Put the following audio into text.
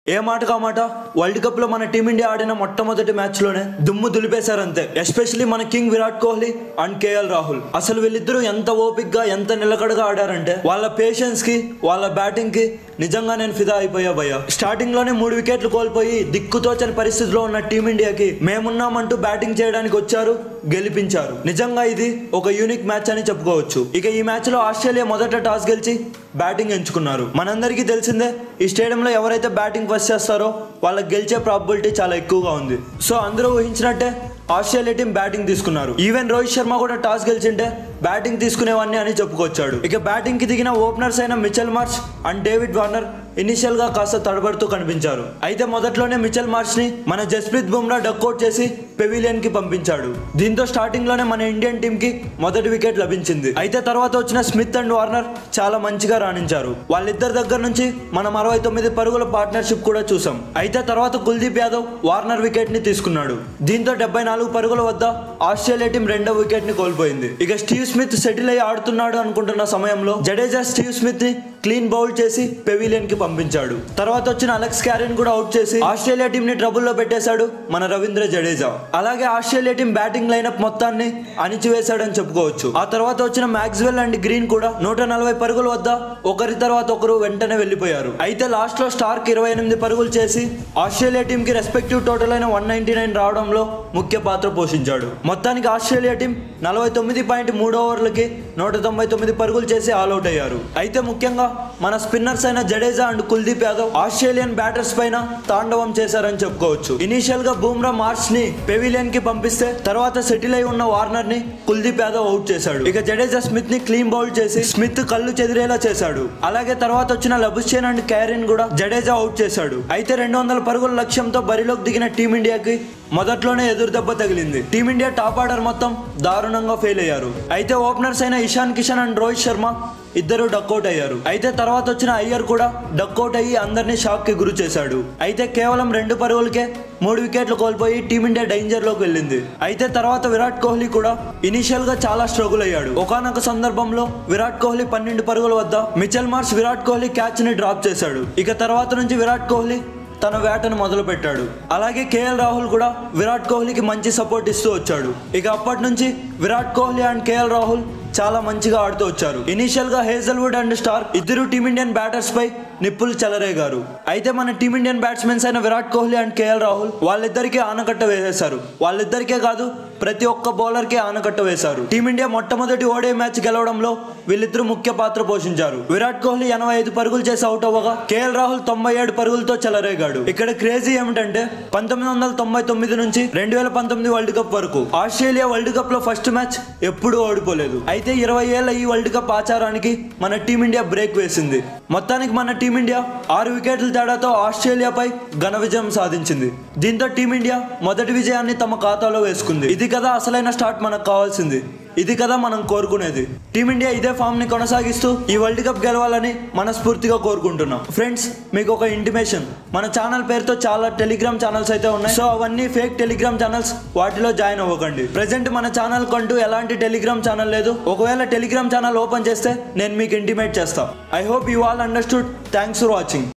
ఏ మాట కా మాట వరల్డ్ కప్ లో మన టీమిండియా ఆడిన మొట్టమొదటి మ్యాచ్ లోనే దుమ్ము దులిపేశారు అంతే ఎస్పెషలీ మన king Virat Kohli and KL Rahul అసలు వీళ్ళిద్దరూ ఎంత ఓపిక్ గా ఎంత నిలకడగా ఆడారంటే వాళ్ళ పేషెన్స్ కి వాళ్ళ బ్యాటింగ్ కి నిజంగా నేను ఫిదా అయిపోయా భయ్య స్టార్టింగ్ లోనే మూడు వికెట్లు కోల్పోయి దిక్కుతోచని పరిస్థితిలో ఉన్న టీమిండియాకి మేమున్నామంటూ బ్యాటింగ్ చేయడానికి వచ్చారు గెలిపించారు నిజంగా ఇది ఒక యూనిక్ మ్యాచ్ అని చెప్పుకోవచ్చు ఇక ఈ మ్యాచ్ లో ఆస్ట్రేలియా మొదట టాస్ గెలిచి బ్యాటింగ్ ఎంచుకున్నారు మనందరికీ తెలిసిందే ఈ స్టేడియంలో ఎవరైతే బ్యాటింగ్ ఫస్ట్ చేస్తారో వాళ్ళకి గెలిచే ప్రాబిలిటీ చాలా ఎక్కువగా ఉంది సో అందరూ ఊహించినట్టే ఆస్ట్రేలియా టీం బ్యాటింగ్ తీసుకున్నారు ఈవెన్ రోహిత్ శర్మ కూడా టాస్ గెలిచింటే బ్యాటింగ్ తీసుకునేవాడిని అని చెప్పుకొచ్చాడు ఇక బ్యాటింగ్ కి దిగిన ఓపెనర్స్ అయిన Mitchell Marsh and David Warner initial గా కాస్త తడబడుతూ కనిపించారు అయితే మొదట్లోనే మిచెల్ మార్చ్ ని మన జస్ప్రీత్ బుమ్రా డక్అవుట్ చేసి పెవిలియన్ కి పంపించాడు దీంతో స్టార్టింగ్ లోనే మన ఇండియన్ టీం కి మొదటి వికెట్ లభించింది అయితే తర్వాత వచ్చిన స్మిత్ అండ్ వార్నర్ చాలా మంచిగా రాణించారు వాళ్ళిద్దరి దగ్గర నుంచి మనం అరవై తొమ్మిది పరుగుల పార్ట్నర్షిప్ కూడా చూసాం అయితే తర్వాత కుల్దీప్ యాదవ్ వార్నర్ వికెట్ ని తీసుకున్నాడు దీంతో డెబ్బై నాలుగు పరుగుల వద్ద ఆస్ట్రేలియా టీం రెండో వికెట్ ని కోల్పోయింది ఇక స్టీవ్ స్మిత్ సెటిల్ అయ్యి ఆడుతున్నాడు అనుకుంటున్న సమయంలో జడేజా స్టీవ్ స్మిత్ ని క్లీన్ బౌల్ చేసి పెవిలియన్ కి పంపించాడు తర్వాత వచ్చిన అలెక్స్ క్యారెన్ కూడా అవుట్ చేసి ఆస్ట్రేలియా టీం ని ట్రబుల్ లో పెట్టేశాడు మన రవీంద్ర జడేజా అలాగే ఆస్ట్రేలియా టీం బ్యాటింగ్ లైనప్ మొత్తాన్ని అణిచివేశాడని చెప్పుకోవచ్చు ఆ తర్వాత వచ్చిన మ్యాక్స్వెల్ అండ్ గ్రీన్ కూడా నూట నలభై పరుగుల వద్ద ఒకరి తర్వాత ఒకరు వెంటనే వెళ్లిపోయారు అయితే లాస్ట్ లో స్టార్క్ ఇరవై ఎనిమిది పరుగులు చేసి ఆస్ట్రేలియా టీం కి రెస్పెక్టివ్ టోటల్ అయిన వన్ నైన్టీ నైన్ రావడంలో ముఖ్య పాత్ర పోషించాడు మొత్తానికి ఆస్ట్రేలియా టీం నలభై తొమ్మిది పాయింట్ మూడు ఓవర్లకి నూట తొంభై తొమ్మిది పరుగులు చేసి ఆల్అౌట్ అయ్యారు అయితే ముఖ్యంగా మన స్పిన్నర్స్ అయిన Jadeja and Kuldeep Yadav Australian batters పైన తాండవం చేశారని చెప్పుకోవచ్చు ఇనీషియల్ గా బూమ్రా మార్చ్ ని పెవిలియన్ కి పంపిస్తే తర్వాత సెటిల్ అయి ఉన్న వార్నర్ ని కుల్దీప్ యాదవ్ అవుట్ చేశాడు ఇక జడేజా స్మిత్ ని క్లీన్ బౌల్ చేసి స్మిత్ కళ్ళు చెదిరేలా చేశాడు అలాగే తర్వాత వచ్చిన లబుషేన్ అండ్ క్యారిన్ కూడా జడేజా అవుట్ చేశాడు అయితే రెండు వందల పరుగుల లక్ష్యంతో బరిలోకి దిగిన టీమిండియాకి మొదట్లోనే ఎదురు దెబ్బ తగిలింది టీమిండియా టాప్ ఆర్డర్ మొత్తం దారుణంగా ఫెయిల్ అయ్యారు అయితే ఓపెనర్స్ అయిన ఇషాన్ కిషన్ అండ్ రోహిత్ శర్మ ఇద్దరు డక్అవుట్ అయ్యారు అయితే తర్వాత వచ్చిన అయ్యర్ కూడా డక్అవుట్ అయ్యి అందరినీ షాక్ కి గురి చేశాడు అయితే కేవలం రెండు పరుగులకే మూడు వికెట్లు కోల్పోయి టీమిండియా డేంజర్ లోకి వెళ్ళింది అయితే తర్వాత విరాట్ కోహ్లీ కూడా ఇనిషియల్ గా చాలా స్ట్రగుల్ అయ్యాడు ఒకనొక సందర్భంలో విరాట్ కోహ్లీ పన్నెండు పరుగుల వద్ద Mitchell Marsh Virat Kohli catch ని డ్రాప్ చేశాడు ఇక తర్వాత నుంచి విరాట్ కోహ్లీ తన వేటను మొదలు పెట్టాడు అలాగే కేఎల్ రాహుల్ కూడా విరాట్ కోహ్లీకి మంచి సపోర్ట్ ఇస్తూ వచ్చాడు ఇక అప్పటి నుంచి విరాట్ కోహ్లీ అండ్ కేఎల్ రాహుల్ చాలా మంచిగా ఆడుతూ వచ్చారు ఇనీషియల్ గా హేజల్వుడ్ అండ్ స్టార్ ఇద్దరు టీమిండియన్ బ్యాటర్స్ పై నిప్పులు చెలరేగారు అయితే మన టీమిండియన్ బ్యాట్స్మెన్స్ అయిన విరాట్ కోహ్లీ అండ్ కేఎల్ రాహుల్ వాళ్ళిద్దరికీ ఆనకట్ట వేసేశారు వాళ్ళిద్దరికే కాదు ప్రతి ఒక్క బౌలర్ కి ఆనకట్ట వేశారు టీమిండియా మొట్టమొదటి ఓడే మ్యాచ్ గెలవడంలో వీళ్ళిద్దరూ ముఖ్య పాత్ర పోషించారు విరాట్ కోహ్లీ ఎనభై ఐదు పరుగులు చేసి అవుట్ అవ్వగా కేఎల్ రాహుల్ తొంభై ఏడు పరుగులతో చెలరేగాడు ఇక్కడ క్రేజీ ఏమిటంటే పంతొమ్మిది వందల తొంభై తొమ్మిది నుంచి రెండు వేల పంతొమ్మిది వరల్డ్ కప్ వరకు ఆస్ట్రేలియా వరల్డ్ కప్ లో ఫస్ట్ మ్యాచ్ ఎప్పుడూ ఓడిపోలేదు అయితే ఇరవై ఏళ్ల ఈ వరల్డ్ కప్ ఆచారానికి మన టీమిండియా బ్రేక్ వేసింది మొత్తానికి మన టీమిండియా ఆరు వికెట్ల తేడాతో ఆస్ట్రేలియాపై ఘన విజయం సాధించింది దీంతో టీమిండియా మొదటి విజయాన్ని తమ ఖాతాలో వేసుకుంది ఇది కదా అసలైన స్టార్ట్ మనకు కావాల్సింది ఇది కదా మనం కోరుకునేది టీమిండియా ఇదే ఫామ్ ని కొనసాగిస్తూ ఈ వరల్డ్ కప్ గెలవాలని మనస్ఫూర్తిగా కోరుకుంటున్నాం ఫ్రెండ్స్ మీకు ఒక ఇంటిమేషన్ మన ఛానల్ పేరుతో చాలా టెలిగ్రామ్ ఛానల్స్ అయితే ఉన్నాయి సో అవన్నీ ఫేక్ టెలిగ్రామ్ ఛానల్స్ వాటిలో జాయిన్ అవ్వకండి ప్రెసెంట్ మన ఛానల్ కంటూ ఎలాంటి టెలిగ్రామ్ ఛానల్ లేదు ఒకవేళ టెలిగ్రామ్ ఛానల్ ఓపెన్ చేస్తే నేను మీకు ఇంటిమేట్ చేస్తా I hope you all understood thanks for watching